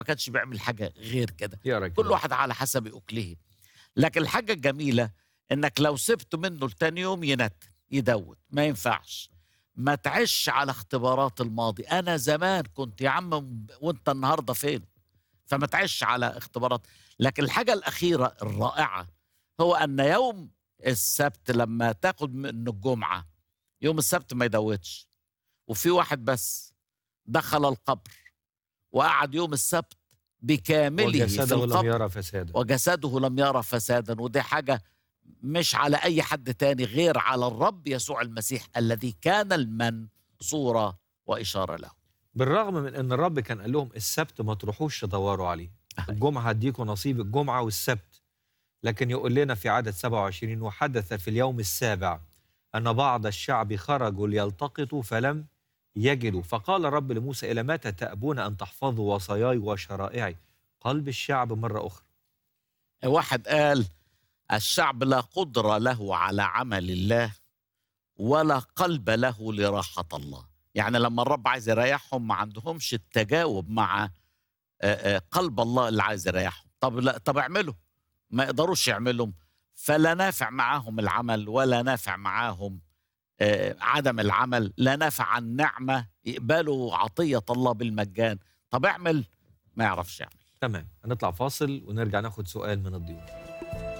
ما كانش بيعمل حاجه غير كده يا راجل كل واحد على حسب اكله لكن الحاجه الجميله انك لو سبته منه لتاني يوم ينتن يدود ما ينفعش ما تعيش على اختبارات الماضي انا زمان كنت يا عم وانت النهارده فين فما تعيش على اختبارات لكن الحاجه الاخيره الرائعه هو ان يوم السبت لما تاخد منه الجمعه يوم السبت ما يدودش وفي واحد بس دخل القبر وقعد يوم السبت بكامله في وجسده لم القبر يرى فسادا وجسده لم يرى فسادا ودي حاجة مش على أي حد تاني غير على الرب يسوع المسيح الذي كان المن صورة وإشارة له بالرغم من ان الرب كان قال لهم السبت ما تروحوش تدوروا عليه الجمعه هديكم نصيب الجمعه والسبت لكن يقول لنا في عدد 27 وحدث في اليوم السابع ان بعض الشعب خرجوا ليلتقطوا فلم يجدوا فقال الرب لموسى الى متى تابون ان تحفظوا وصاياي وشرائعي قلب الشعب مره اخرى واحد قال الشعب لا قدرة له على عمل الله ولا قلب له لراحة الله يعني لما الرب عايز يريحهم ما عندهمش التجاوب مع آه، آه، قلب الله اللي عايز يريحهم طب لا طب اعملوا ما يقدروش يعملوا فلا نافع معاهم العمل ولا نافع معاهم آه، عدم العمل لا نافع النعمة يقبلوا عطية الله بالمجان طب اعمل ما يعرفش يعمل تمام هنطلع فاصل ونرجع ناخد سؤال من الضيوف